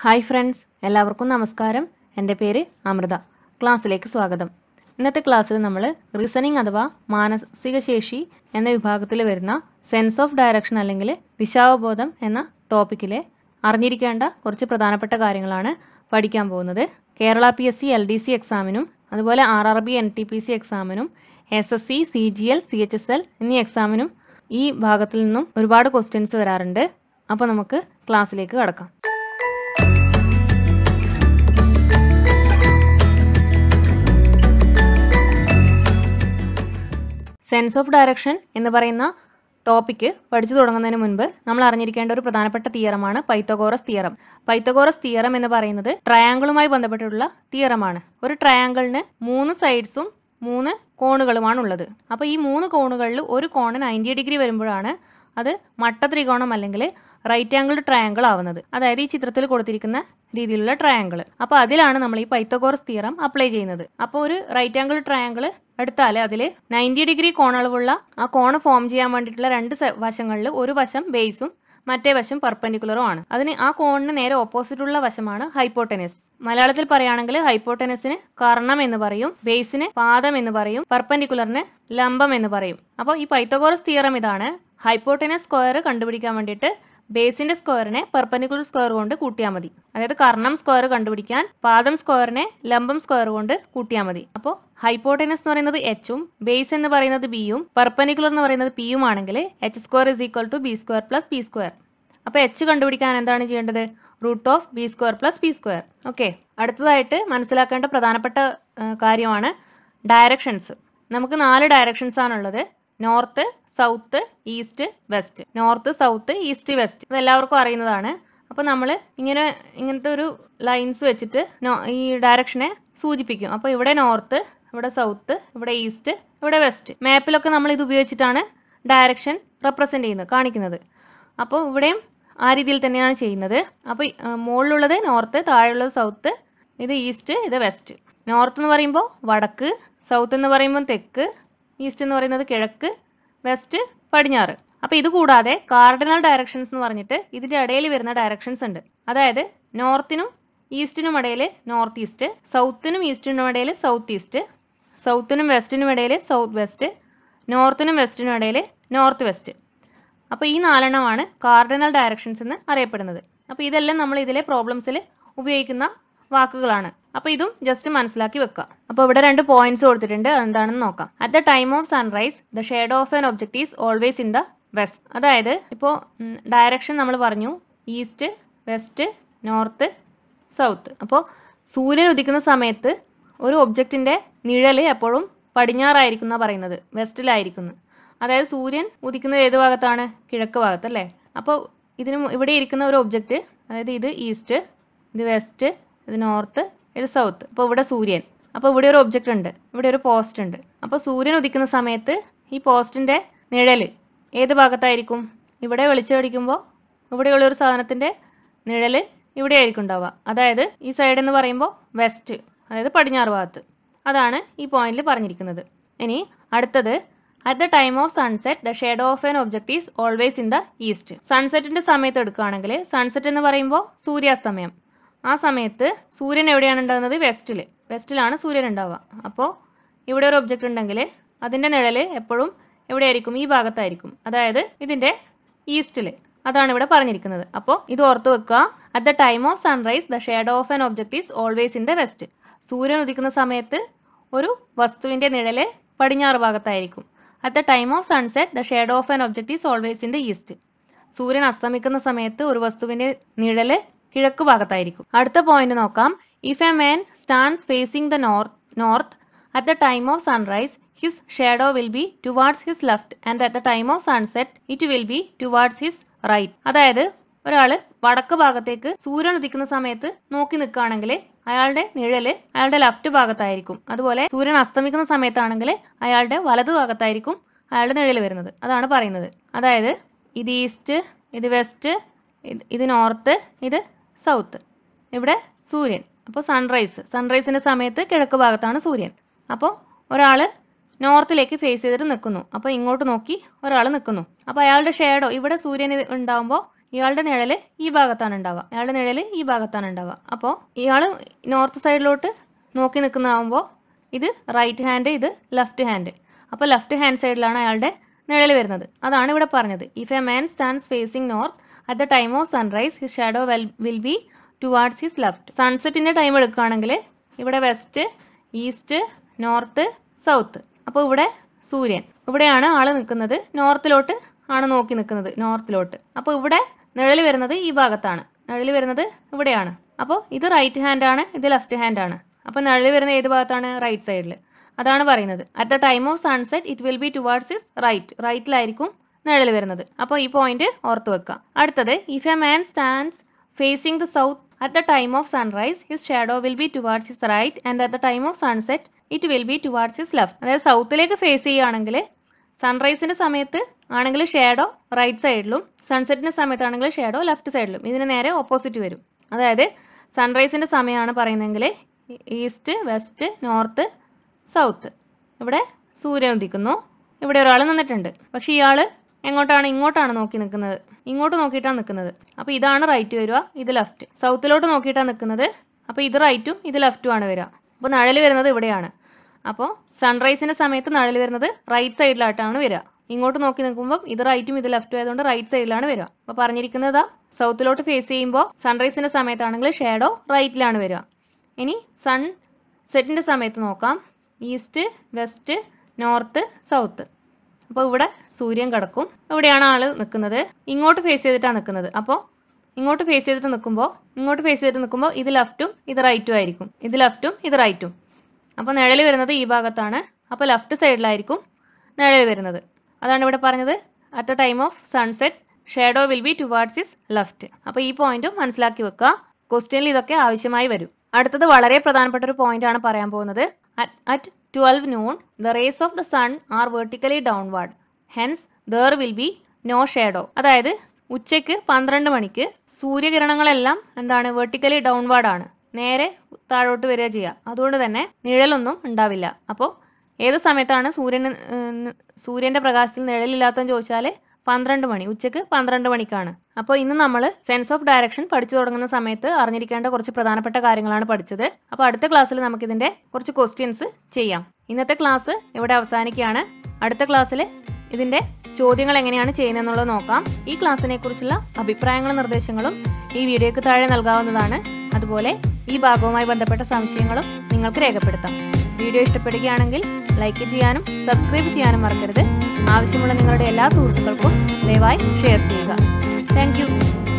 hi friends എല്ലാവർക്കും നമസ്കാരം എൻ്റെ പേര് അമൃത ക്ലാസ്സിലേക്ക് സ്വാഗതം ഇന്നത്തെ ക്ലാസ്സിൽ നമ്മൾ റീസണിങ് അഥവാ മാനസിക ശേഷി എന്ന വിഭാഗത്തിൽ വരുന്ന സെൻസ് ഓഫ് ഡയറക്ഷൻ അല്ലെങ്കിൽ ദിശാവബോധം എന്ന ടോപ്പിക്കിലെ അറിഞ്ഞിരിക്കേണ്ട കുറച്ച് പ്രധാനപ്പെട്ട കാര്യങ്ങളാണ് പഠിക്കാൻ പോകുന്നത് Kerala P S C L D C എക്സാമിനും അതുപോലെ R R B N T P C എക്സാമിനും S S C C G L C H S L എന്നീ എക്സാമിനും ഈ ഭാഗത്തിൽ നിന്നും ഒരുപാട് ക്വസ്റ്റ്യൻസ് വരാറുണ്ട് അപ്പോൾ നമുക്ക് ക്ലാസ്സിലേക്ക് കടക്കാം സെൻസ് ഓഫ് ഡയറക്ഷൻ എന്ന് പറയുന്ന ടോപ്പിക്ക് പഠിച്ചു തുടങ്ങുന്നതിന് മുൻപ് നമ്മൾ അറിഞ്ഞിരിക്കേണ്ട ഒരു പ്രധാനപ്പെട്ട തിയറമാണ് പൈത്തഗോറസ് തിയറം പൈത്തഗോറസ് തിയറം എന്ന് പറയുന്നത് ട്രയാങ്കിളുമായി ബന്ധപ്പെട്ടിട്ടുള്ള തിയറമാണ് ഒരു ട്രയാങ്കിളിന് മൂന്ന് സൈഡ്സും മൂന്ന് കോണുകളുമാണ് ഉള്ളത് അപ്പോൾ ഈ മൂന്ന് കോണുകളിൽ ഒരു കോണ് നയൻറ്റി ഡിഗ്രി വരുമ്പോഴാണ് അത് മട്ട ത്രികോണം അല്ലെങ്കിൽ റൈറ്റ് ആംഗിൾ ട്രയാങ്കിൾ ആവുന്നത് അതായത് ഈ ചിത്രത്തിൽ കൊടുത്തിരിക്കുന്ന രീതിയിലുള്ള ട്രയാങ്കിൾ അപ്പോൾ അതിലാണ് നമ്മൾ ഈ പൈത്തഗോറസ് തിയറം അപ്ലൈ ചെയ്യുന്നത് അപ്പോൾ ഒരു റൈറ്റ് ആംഗിൾ ട്രയാങ്കിൾ എടുത്താൽ അതിൽ നയൻറ്റി ഡിഗ്രി കോണളവുള്ള ആ കോണ് ഫോം ചെയ്യാൻ വേണ്ടിയിട്ടുള്ള രണ്ട് വശങ്ങളിൽ ഒരു വശം ബേസും മറ്റേ വശം പെർപെൻഡിക്കുലറും ആണ് അതിന് ആ കോണിന് നേരെ ഓപ്പോസിറ്റ് ഉള്ള വശമാണ് ഹൈപ്പോട്ടനസ് മലയാളത്തിൽ പറയുകയാണെങ്കിൽ ഹൈപ്പോട്ടനസിന് കർണം എന്ന് പറയും ബേസിന് പാദം എന്ന് പറയും പെർപെൻഡിക്കുലറിന് ലംബം എന്ന് പറയും അപ്പോൾ ഈ പൈത്തഗോറസ് തിയറം ഇതാണ് ഹൈപ്പോട്ടനസ് സ്ക്വയർ കണ്ടുപിടിക്കാൻ വേണ്ടിയിട്ട് ബേസിന്റെ സ്ക്വയറിനെ പെർപെൻഡിക്കുലർ സ്ക്വയർ കൊണ്ട് കൂട്ടിയാൽ മതി അതായത് കർണം സ്ക്വയർ കണ്ടുപിടിക്കാൻ പാദം സ്ക്വയറിനെ ലംബം സ്ക്വയർ കൊണ്ട് കൂട്ടിയാൽ മതി അപ്പോൾ ഹൈപ്പോട്ടനസ് എന്ന് പറയുന്നത് എച്ചും ബേസ് എന്ന് പറയുന്നത് ബിയും പെർപെൻഡിക്കുലർ എന്ന് പറയുന്നത് പിയും ആണെങ്കിൽ H square is equal to B square plus P square അപ്പോൾ എച്ച് കണ്ടുപിടിക്കാൻ എന്താണ് ചെയ്യേണ്ടത് root of B square plus P square okay അടുത്തതായിട്ട് മനസ്സിലാക്കേണ്ട പ്രധാനപ്പെട്ട കാര്യമാണ് ഡയറക്ഷൻസ് നമുക്ക് നാല് ഡയറക്ഷൻസ് ആണുള്ളത് north south east west north south east west ഇത് എല്ലാവർക്കും അറിയുന്നതാണ് അപ്പോൾ നമ്മൾ ഇങ്ങനെ ഇങ്ങനത്തെ ഒരു ലൈൻസ് വെച്ചിട്ട് ഈ ഡയറക്ഷനെ സൂചിപ്പിക്കും അപ്പോൾ ഇവിടെ നോർത്ത് ഇവിടെ സൗത്ത് ഇവിടെ ഈസ്റ്റ് ഇവിടെ വെസ്റ്റ് മാപ്പിലൊക്കെ നമ്മൾ ഇത് ഉപയോഗിച്ചിട്ടാണ് ഡയറക്ഷൻ റെപ്രസെൻ്റ് ചെയ്യുന്നത് കാണിക്കുന്നത് അപ്പോൾ ഇവിടെയും ആ രീതിയിൽ തന്നെയാണ് ചെയ്യുന്നത് അപ്പോൾ മുകളിലുള്ളത് നോർത്ത് താഴെയുള്ളത് സൗത്ത് ഇത് ഈസ്റ്റ് ഇത് വെസ്റ്റ് നോർത്ത് എന്ന് പറയുമ്പോൾ വടക്ക് സൗത്ത് എന്ന് പറയുമ്പോൾ തെക്ക് ഈസ്റ്റ് എന്ന് പറയുന്നത് കിഴക്ക് വെസ്റ്റ് പടിഞ്ഞാറ് അപ്പോൾ ഇത് കൂടാതെ കാർഡിനൽ ഡയറക്ഷൻസ് എന്ന് പറഞ്ഞിട്ട് ഇതിൻ്റെ ഇടയിൽ വരുന്ന ഡയറക്ഷൻസ് ഉണ്ട് അതായത് നോർത്തിനും ഈസ്റ്റിനും ഇടയിൽ നോർത്ത് ഈസ്റ്റ് സൗത്തിനും ഈസ്റ്റിനും ഇടയിൽ സൗത്ത് ഈസ്റ്റ് സൗത്തിനും വെസ്റ്റിനും ഇടയിൽ സൗത്ത് വെസ്റ്റ് നോർത്തിനും വെസ്റ്റിനും ഇടയിൽ നോർത്ത് വെസ്റ്റ് അപ്പോൾ ഈ നാലെണ്ണമാണ് കാർഡിനൽ ഡയറക്ഷൻസ് എന്ന് അറിയപ്പെടുന്നത് അപ്പോൾ ഇതെല്ലാം നമ്മൾ ഇതിലെ പ്രോബ്ലംസിൽ ഉപയോഗിക്കുന്ന വാക്കുകളാണ് അപ്പോൾ ഇതും ജസ്റ്റ് മനസ്സിലാക്കി വെക്കുക അപ്പോൾ ഇവിടെ രണ്ട് പോയിന്റ്സ് കൊടുത്തിട്ടുണ്ട് എന്താണെന്ന് നോക്കാം at the time of sunrise the shade of an object is always in the west അതായത് ഇപ്പോൾ ഡയറക്ഷൻ നമ്മൾ പറഞ്ഞു ഈസ്റ്റ് വെസ്റ്റ് നോർത്ത് സൗത്ത് അപ്പോൾ സൂര്യൻ ഉദിക്കുന്ന സമയത്ത് ഒരു ഒബ്ജക്റ്റിൻ്റെ നിഴൽ എപ്പോഴും പടിഞ്ഞാറായിരിക്കും എന്നാണ് പറയുന്നത് വെസ്റ്റിലായിരിക്കുന്നു അതായത് സൂര്യൻ ഉദിക്കുന്നത് ഏത് ഭാഗത്താണ് കിഴക്ക് ഭാഗത്ത് അല്ലേ അപ്പോൾ ഇതിന് ഇവിടെ ഇരിക്കുന്ന ഒരു ഒബ്ജക്റ്റ് അതായത് ഇത് ഈസ്റ്റ് ഇത് വെസ്റ്റ് ഇത് നോർത്ത് ഇത് സൗത്ത് അപ്പോൾ ഇവിടെ സൂര്യൻ അപ്പോൾ ഇവിടെ ഒരു ഒബ്ജക്റ്റ് ഉണ്ട് ഇവിടെ ഒരു പോസ്റ്റ് ഉണ്ട് അപ്പോൾ സൂര്യൻ ഉദിക്കുന്ന സമയത്ത് ഈ പോസ്റ്റിൻ്റെ നിഴൽ ഏത് ഭാഗത്തായിരിക്കും ഇവിടെ വെളിച്ചമടിക്കുമ്പോൾ ഇവിടെയുള്ള ഒരു സാധനത്തിൻ്റെ നിഴൽ ഇവിടെ ആയിരിക്കും ഉണ്ടാവുക അതായത് ഈ സൈഡ് എന്ന് പറയുമ്പോൾ വെസ്റ്റ് അതായത് പടിഞ്ഞാറ് ഭാഗത്ത് അതാണ് ഈ പോയിന്റിൽ പറഞ്ഞിരിക്കുന്നത് ഇനി അടുത്തത് at the time of sunset the shade of an object is always in the east സൺസെറ്റിന്റെ സമയത്ത് എടുക്കുകയാണെങ്കിൽ സൺസെറ്റ് എന്ന് പറയുമ്പോൾ സൂര്യാസ്തമയം ആ സമയത്ത് സൂര്യൻ എവിടെയാണ് ഉണ്ടാകുന്നത് വെസ്റ്റിൽ വെസ്റ്റിലാണ് സൂര്യൻ ഉണ്ടാവുക അപ്പോൾ ഇവിടെ ഒരു ഒബ്ജക്റ്റ് ഉണ്ടെങ്കിൽ അതിൻ്റെ നിഴൽ എപ്പോഴും എവിടെയായിരിക്കും ഈ ഭാഗത്തായിരിക്കും അതായത് ഇതിൻ്റെ ഈസ്റ്റിൽ അതാണ് ഇവിടെ പറഞ്ഞിരിക്കുന്നത് അപ്പോൾ ഇത് ഓർത്ത് വെക്കുക at the time of sunrise the shade of an object is always in the west സൂര്യൻ ഉദിക്കുന്ന സമയത്ത് ഒരു വസ്തുവിൻ്റെ നിഴൽ പടിഞ്ഞാറ് ഭാഗത്തായിരിക്കും at the time of sunset the shade of an object is always in the east സൂര്യൻ അസ്തമിക്കുന്ന സമയത്ത് ഒരു വസ്തുവിൻ്റെ നിഴൽ കിഴക്ക് ഭാഗത്തായിരിക്കും അടുത്ത പോയിന്റ് നോക്കാം if a man stands facing the north north at the time of sunrise his shadow will be towards his left and at the time of sunset it will be towards his right അതായത് ഒരാൾ വടക്ക് ഭാഗത്തേക്ക് സൂര്യൻ ഉദിക്കുന്ന സമയത്ത് നോക്കി നിൽക്കുകയാണെങ്കിൽ അയാളുടെ നിഴല് അയാളുടെ ലെഫ്റ്റ് ഭാഗത്തായിരിക്കും അതുപോലെ സൂര്യൻ അസ്തമിക്കുന്ന സമയത്താണെങ്കിൽ അയാളുടെ വലതു ഭാഗത്തായിരിക്കും അയാളുടെ നിഴൽ വരുന്നത് അതാണ് പറയുന്നത് അതായത് ഇത് ഈസ്റ്റ് ഇത് വെസ്റ്റ് ഇത് നോർത്ത് ഇത് സൗത്ത് ഇവിടെ സൂര്യൻ അപ്പോൾ സൺറൈസ് സൺറൈസിൻ്റെ സമയത്ത് കിഴക്ക് ഭാഗത്താണ് സൂര്യൻ അപ്പോൾ ഒരാൾ നോർത്തിലേക്ക് ഫേസ് ചെയ്തിട്ട് നിൽക്കുന്നു അപ്പോൾ ഇങ്ങോട്ട് നോക്കി ഒരാൾ നിൽക്കുന്നു അപ്പോൾ അയാളുടെ ഷേഡോ ഇവിടെ സൂര്യൻ ഉണ്ടാകുമ്പോൾ ഇയാളുടെ നിഴൽ ഈ ഭാഗത്താണ് ഉണ്ടാവുക ഇയാളുടെ നിഴൽ ഈ ഭാഗത്താണ് ഉണ്ടാവുക അപ്പോൾ ഇയാൾ നോർത്ത് സൈഡിലോട്ട് നോക്കി നിൽക്കുന്നതാകുമ്പോൾ ഇത് റൈറ്റ് ഹാൻഡ് ഇത് ലെഫ്റ്റ് ഹാൻഡ് അപ്പോൾ ലെഫ്റ്റ് ഹാൻഡ് സൈഡിലാണ് അയാളുടെ നിഴൽ വരുന്നത് അതാണ് ഇവിടെ പറഞ്ഞത് if a man stands facing north at the time of sunrise his shadow well will be towards his left സൺസെറ്റിൻ്റെ ടൈം എടുക്കുകയാണെങ്കിൽ ഇവിടെ വെസ്റ്റ് ഈസ്റ്റ് നോർത്ത് സൗത്ത് അപ്പോൾ ഇവിടെ സൂര്യൻ ഇവിടെയാണ് ആൾ നിൽക്കുന്നത് നോർത്തിലോട്ട് ആണ് നോക്കി നിൽക്കുന്നത് നോർത്തിലോട്ട് അപ്പോൾ ഇവിടെ നിഴൽ വരുന്നത് ഈ ഭാഗത്താണ് നിഴൽ വരുന്നത് ഇവിടെയാണ് അപ്പോൾ ഇത് റൈറ്റ് ഹാൻഡ് ആണ് ഇത് ലെഫ്റ്റ് ഹാൻഡ് ആണ് അപ്പോൾ നിഴൽ വരുന്ന ഏത് ഭാഗത്താണ് റൈറ്റ് സൈഡിൽ അതാണ് പറയുന്നത് at the time of sunset it will be towards his right റൈറ്റിലായിരിക്കും നിഴൽ വരുന്നത് അപ്പോൾ ഈ പോയിന്റ് ഓർത്ത് വെക്കുക അടുത്തത് if a man stands facing the south at the time of sunrise his shadow will be towards his right and at the time of sunset it will be towards his left അതായത് സൗത്തിലേക്ക് face ചെയ്യുകയാണെങ്കിൽ സൺറൈസിന്റെ സമയത്ത് ആണെങ്കിൽ shadow right സൈഡിലും സൺസെറ്റിന്റെ സമയത്താണെങ്കിൽ shadow left സൈഡിലും ഇതിന് നേരെ ഓപ്പോസിറ്റ് വരും അതായത് സൺറൈസിന്റെ സമയമാണ് പറയുന്നതെങ്കിൽ ഈസ്റ്റ് വെസ്റ്റ് നോർത്ത് സൗത്ത് ഇവിടെ സൂര്യൻ ഉദിക്കുന്നു ഇവിടെ ഒരാൾ നിന്നിട്ടുണ്ട് പക്ഷെ ഇയാൾ എങ്ങോട്ടാണ് ഇങ്ങോട്ടാണ് നോക്കി നിൽക്കുന്നത് ഇങ്ങോട്ട് നോക്കിയിട്ടാണ് നിൽക്കുന്നത് അപ്പോൾ ഇതാണ് റൈറ്റ് വരിക ഇത് ലെഫ്റ്റ് സൗത്തിലോട്ട് നോക്കിയിട്ടാണ് നിൽക്കുന്നത് അപ്പോൾ ഇത് റൈറ്റും ഇത് ലെഫ്റ്റും ആണ് വരിക അപ്പോൾ നിഴൽ വരുന്നത് ഇവിടെയാണ് അപ്പോൾ സൺറൈസിന്റെ സമയത്ത് നിഴൽ വരുന്നത് റൈറ്റ് സൈഡിലായിട്ടാണ് വരിക ഇങ്ങോട്ട് നോക്കി നിൽക്കുമ്പോൾ ഇത് റൈറ്റും ഇത് ലെഫ്റ്റും ആയതുകൊണ്ട് റൈറ്റ് സൈഡിലാണ് വരിക അപ്പോൾ പറഞ്ഞിരിക്കുന്നത് സൗത്തിലോട്ട് ഫേസ് ചെയ്യുമ്പോൾ സൺറൈസിന്റെ സമയത്താണെങ്കിൽ ഷാഡോ റൈറ്റിലാണ് വരിക ഇനി സൺ സെറ്റിന്റെ സമയത്ത് നോക്കാം ഈസ്റ്റ് വെസ്റ്റ് നോർത്ത് സൗത്ത് അപ്പോൾ ഇവിടെ സൂര്യൻ കിടക്കും ഇവിടെയാണ് ആള് നിൽക്കുന്നത് ഇങ്ങോട്ട് ഫേസ് ചെയ്തിട്ടാണ് നിൽക്കുന്നത് അപ്പോൾ ഇങ്ങോട്ട് ഫേസ് ചെയ്തിട്ട് നിൽക്കുമ്പോൾ ഇങ്ങോട്ട് ഫേസ് ചെയ്തിട്ട് നിൽക്കുമ്പോൾ ഇത് ലെഫ്റ്റും ഇത് റൈറ്റും ആയിരിക്കും ഇത് ലെഫ്റ്റും ഇത് റൈറ്റും അപ്പോൾ നിഴൽ വരുന്നത് ഈ ഭാഗത്താണ് അപ്പോൾ ലെഫ്റ്റ് സൈഡിലായിരിക്കും നിഴൽ വരുന്നത് അതാണ് ഇവിടെ പറഞ്ഞത് at the time of sunset shadow will be towards his left അപ്പോൾ ഈ പോയിന്റും മനസ്സിലാക്കി വെക്കുക ക്വസ്റ്റ്യനിൽ ഇതൊക്കെ ആവശ്യമായി വരും അടുത്തത് വളരെ പ്രധാനപ്പെട്ട ഒരു പോയിന്റ് ആണ് പറയാൻ പോകുന്നത് at twelve noon the rays of the sun are vertically downward hence there will be no shadow അതായത് ഉച്ചയ്ക്ക് പന്ത്രണ്ട് മണിക്ക് സൂര്യകിരണങ്ങളെല്ലാം എന്താണ് വെർട്ടിക്കലി ഡൗൺവാർഡ് ആണ് നേരെ താഴോട്ട് വരിക ചെയ്യുക അതുകൊണ്ട് തന്നെ നിഴലൊന്നും ഉണ്ടാവില്ല അപ്പോൾ ഏത് സമയത്താണ് സൂര്യന് ഏഹ്, സൂര്യന്റെ പ്രകാശത്തിൽ നിഴലില്ലാത്തതെന്ന് ചോദിച്ചാൽ പന്ത്രണ്ട് മണി ഉച്ചയ്ക്ക് പന്ത്രണ്ട് മണിക്കാണ് അപ്പോൾ ഇന്ന് നമ്മൾ സെൻസ് ഓഫ് ഡയറക്ഷൻ പഠിച്ചു തുടങ്ങുന്ന സമയത്ത് അറിഞ്ഞിരിക്കേണ്ട കുറച്ച് പ്രധാനപ്പെട്ട കാര്യങ്ങളാണ് പഠിച്ചത് അപ്പോൾ അടുത്ത ക്ലാസ്സിൽ നമുക്കിതിന്റെ കുറച്ച് ക്വസ്റ്റ്യൻസ് ചെയ്യാം ഇന്നത്തെ ക്ലാസ് ഇവിടെ അവസാനിക്കുകയാണ് അടുത്ത ക്ലാസ്സിൽ ഇതിന്റെ ചോദ്യങ്ങൾ എങ്ങനെയാണ് ചെയ്യുന്നതെന്നുള്ളത് നോക്കാം ഈ ക്ലാസ്സിനെ കുറിച്ചുള്ള അഭിപ്രായങ്ങളും നിർദ്ദേശങ്ങളും ഈ വീഡിയോയ്ക്ക് താഴെ നൽകാവുന്നതാണ് അതുപോലെ ഈ ഭാഗവുമായി ബന്ധപ്പെട്ട സംശയങ്ങളും നിങ്ങൾക്ക് രേഖപ്പെടുത്താം വീഡിയോ ഇഷ്ടപ്പെടുകയാണെങ്കിൽ ലൈക്ക് ചെയ്യാനും സബ്സ്ക്രൈബ് ചെയ്യാനും മറക്കരുത് ആവശ്യമുള്ള നിങ്ങളുടെ എല്ലാ സുഹൃത്തുക്കൾക്കും ദയവായി ഷെയർ ചെയ്യുക താങ്ക്